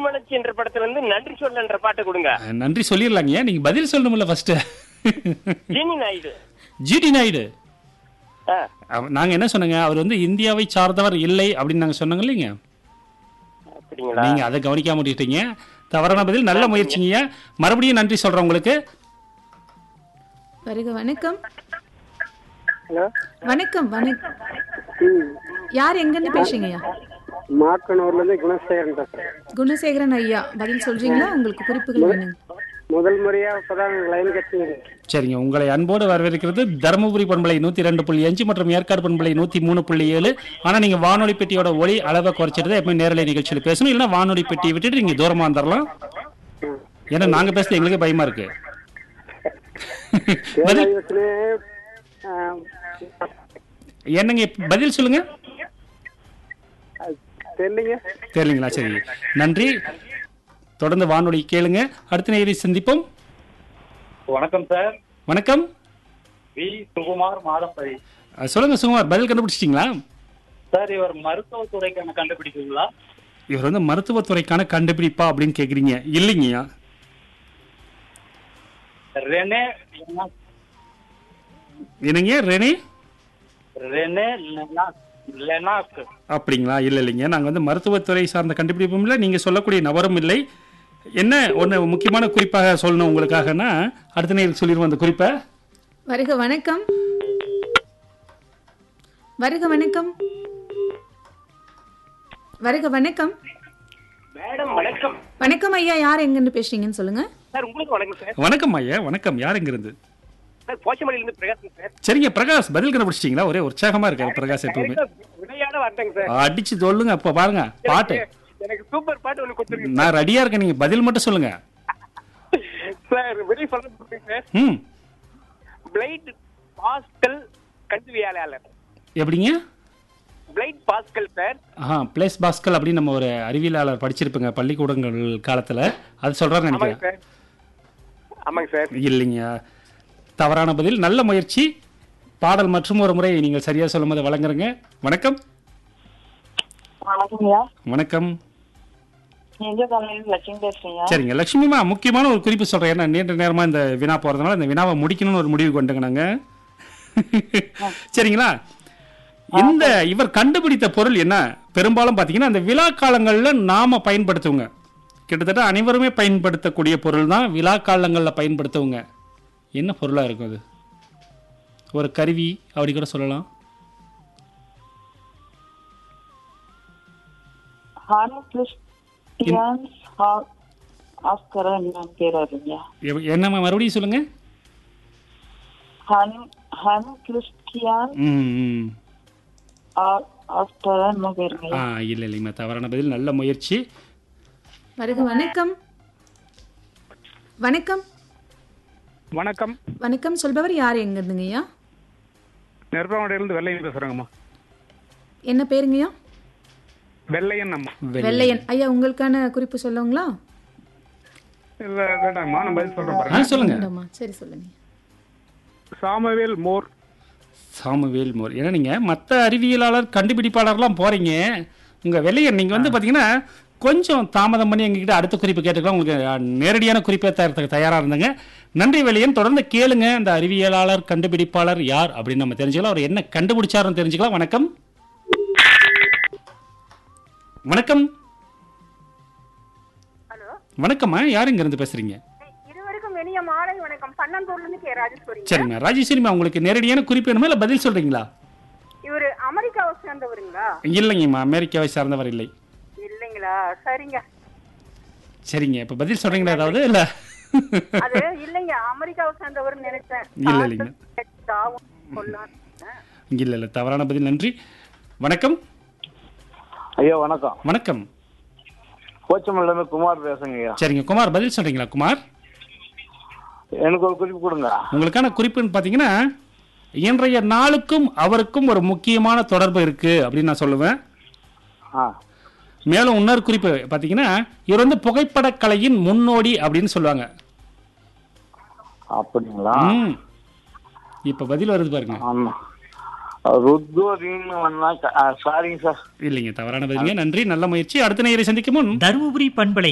மறுமலர்ச்சி என்ற படத்துல இருந்து நன்றி சொல்ல என்ற பாட்டை கொடுங்க அஹ், நன்றி சொல்லிடலாங்க நீங்க பதில் சொல்லணும்ல ஃபர்ஸ்ட் ஜீனி நாயுடு ஜிடி நாயுடு ஆ, அவ- நாங்க என்ன சொன்னங்க அவர் வந்து இந்தியாவை சார்ந்தவர் இல்லை அப்படின்னு நாங்க சொன்னோங்க இல்லைங்க அப்படிங்களா நீங்க அதை கவனிக்காம விட்டுட்டீங்க தவறான பதில் நல்ல முயற்சிங்க மறுபடியும் நன்றி சொல்றேன் உங்களுக்கு வருக வணக்கம் ஹலோ வணக்கம் வணக்கம் ம் யார் எங்கிருந்து பேசுறீங்கய்யா மாக்கனூர்லேருந்து குணசேகரன் பேசுகிறேன் குணசேகரன் ஐயா பதில் சொல்றீங்களா உங்களுக்கு குறிப்புகள் வேணும் முதல் முறையாக இப்போ தான் லைன் கட்டிங்க சரிங்க உங்களை அன்போடு வரவேற்கிறது தருமபுரி பண்பலை நூத்தி ரெண்டு புள்ளி அஞ்சு மற்றும் ஏற்காடு பண்பலை நூத்தி மூணு புள்ளி ஏழு ஆனா நீங்க வானொலி பெட்டியோட ஒளி அளவை குறைச்சிட்டு எப்பவும் நேரலை நிகழ்ச்சியில் பேசணும் இல்லைன்னா வானொலி பெட்டியை விட்டுட்டு நீங்க தூரமா வந்துடலாம் ஏன்னா நாங்க பேசுறது எங்களுக்கே பயமா இருக்கு பதில் யோசனை என்னங்க இப்ப பதில் சொல்லுங்க தெரியலைங்க தெரியலீங்களா சரி நன்றி தொடர்ந்து வானொலி கேளுங்க அடுத்த நேரி சந்திப்போம் வணக்கம் சார் வணக்கம் வி சுகுமார் மாதப்பதி அஹ், சொல்லுங்க சுகுமார் பதில் கண்டுபிடிச்சிட்டீங்களா சார் இவர் மருத்துவத்துறைக்கான கண்டுபிடிக்குங்களா இவர் வந்து மருத்துவத்துறைக்கான கண்டுபிடிப்பா அப்படின்னு கேக்குறீங்க இல்லைங்கய்யா ரெனே லெனா- என்னங்க ரெனே ரெனே லெனாக் லெனாக் அப்படிங்களா இல்ல இல்லைங்க நாங்க வந்து மருத்துவத்துறை சார்ந்த கண்டுபிடிப்பும் இல்லை நீங்க சொல்லக்கூடிய நபரும் இல்லை என்ன ஒண்ணு முக்கியமான குறிப்பாக சொல்லணும் உங்களுக்காகனா அடுத்த நேரம் சொல்லிடுவோம் அந்த குறிப்பை வருக வணக்கம் வருக வணக்கம் வருக வணக்கம் மேடம் வணக்கம் வணக்கம் ஐயா யார் எங்கிருந்து பேசுறீங்கன்னு சொல்லுங்க சார் உங்களுக்கு வணக்கம் சார் வணக்கம் ஐயா வணக்கம் யார் இங்க இருந்து சார் போச்சமலையில இருந்து பிரகாஷ் சார் சரிங்க பிரகாஷ் பதில் கண்டுபிடிச்சிட்டீங்களா ஒரே உற்சாகமா இருக்காரு பிரகாஷ் எப்பவுமே விளையாட வந்தேங்க சார் அடிச்சு சொல்லுங்க அப்ப பாருங்க பாட்டு எனக்கு சூப்பர் பாட்டு ஒண்ணு கொடுத்துருங்க நான் ரெடியா இருக்கேன் நீங்க பதில் மட்டும் சொல்லுங்க சார் வெளியே சொல்ல போறேங்க சார் ம் பிளைட் பாஸ்கல் கல்வியாளர் எப்படிங்க பிளைட் பாஸ்கல் சார் ஆ பிளேஸ் பாஸ்கல் அப்படின்னு நம்ம ஒரு அறிவியலாளர் படிச்சிருப்போங்க பள்ளிக்கூடங்கள் காலத்துல அது சொல்றாரு ஆமாங்க நினைக்கிறேன் சார் ஆமாங்க சார் இல்லைங்க தவறான பதில் நல்ல முயற்சி பாடல் மற்றும் ஒரு முறை நீங்கள் சரியா சொல்லும் போது வழங்குறங்க வணக்கம் வணக்கம்யா வணக்கம் எங்க காலையில் லட்சுமி பேசுறீங்க சரிங்க லட்சுமிமா முக்கியமான ஒரு குறிப்பு சொல்றேன் ஏன்னா நீண்ட நேரமா இந்த வினா போறதுனால இந்த வினாவை முடிக்கணும்னு ஒரு முடிவு கொண்டுங்க நாங்க சரிங்களா இந்த இவர் கண்டுபிடித்த பொருள் என்ன பெரும்பாலும் பாத்தீங்கன்னா அந்த விழா காலங்கள்ல நாம பயன்படுத்துவோங்க கிட்டத்தட்ட அனைவருமே பயன்படுத்தக்கூடிய பொருள் தான் விழா காலங்கள்ல பயன்படுத்துவங்க என்ன பொருளா இருக்கும் அது ஒரு கருவி அப்படி கூட சொல்லலாம் ஹானோ கிறிஸ்டியன்ஸ் ஆஸ்கரன் பேர் வருங்க எவ்- என்னம்மா மறுபடியும் சொல்லுங்க ஹனு ஹனு கிறிஸ்டியன் ம் ம் ஆஸ்கரன் பேருங்க ஆ இல்லை இல்லைங்கம்மா தவறான பதில் நல்ல முயற்சி வருக வணக்கம் வணக்கம் வணக்கம் வணக்கம் சொல்பவர் யார் எங்க இருந்துங்க ஐயா நெருப்பாவடையிலேருந்து வெள்ளையன் பேசுகிறேங்கம்மா என்ன பேருங்கய்யா வெள்ளையன் அம்மா வெள்ளையன் ஐயா உங்களுக்கான குறிப்பு சொல்லுங்களா இல்லை வேண்டாங்கம்மா நான் பதில் சொல்கிறேன் ஆ சொல்லுங்க வேண்டாமா சரி சொல்லுங்க சாமவேல் மோர் சாமுவேல் மோர் ஏன்னா நீங்க மற்ற அறிவியலாளர் கண்டுபிடிப்பாளர்லாம் போறீங்க உங்க வெள்ளையன் நீங்க வந்து பாத்தீங்கன்னா கொஞ்சம் தாமதம் பண்ணி எங்ககிட்ட அடுத்த குறிப்பு கேட்டுக்கலாம் உங்களுக்கு அஹ், நேரடியான குறிப்பை தரத்துக்கு தயாரா இருந்தாங்க நன்றி வெள்ளையன் தொடர்ந்து கேளுங்க அந்த அறிவியலாளர் கண்டுபிடிப்பாளர் யார் அப்படின்னு நம்ம தெரிஞ்சுக்கலாம் அவர் என்ன கண்டுபிடிச்சாருன்னு தெரிஞ்சுக்கலாம் வணக்கம் வணக்கம் ஹலோ வணக்கம்மா யார் இங்க இருந்து பேசுறீங்க இருவருக்கும் இனிய மாலை வணக்கம் பன்னந்தூர்ல இருந்து கே ராஜேஸ்வரி சரிங்க ராஜேஸ்வரிமா உங்களுக்கு நேரடியான குறிப்பு வேணுமா இல்ல பதில் சொல்றீங்களா இவரு அமெரிக்காவை சேர்ந்தவருங்களா இல்லைங்கம்மா அமெரிக்காவை சார்ந்தவர் இல்லை இல்லைங்களா சரிங்க சரிங்க இப்ப பதில் சொல்றீங்களா ஏதாவது இல்ல அது இல்லைங்க அமெரிக்காவை சேர்ந்தவர்னு நினைச்சேன் இல்ல, இல்லைங்க. தாவும் கொல்லான்னு. இல்ல இல்ல தவறான பதில் நன்றி வணக்கம் ஐயா வணக்கம் வணக்கம் போச்சமல்ல குமார் பேசுங்க ஐயா சரிங்க குமார் பதில் சொல்றீங்களா குமார் எனக்கு ஒரு குறிப்பு கொடுங்க உங்களுக்கான குறிப்புன்னு பாத்தீங்கன்னா இன்றைய நாளுக்கும் அவருக்கும் ஒரு முக்கியமான தொடர்பு இருக்கு அப்படின்னு நான் சொல்லுவேன் ஆ மேலும் இன்னொரு குறிப்பு பாத்தீங்கன்னா இவர் வந்து புகைப்படக் கலையின் முன்னோடி அப்படின்னு சொல்லுவாங்க அப்படிங்களா ம். இப்ப பதில் வருது பாருங்க ஆமா ருத்வரின்னு வந்தா சாரிங்க சார் இல்லைங்க தவறான பதிலுங்க நன்றி நல்ல முயற்சி அடுத்த நேயரை சந்திக்கும் முன் தருமபுரி பண்பலை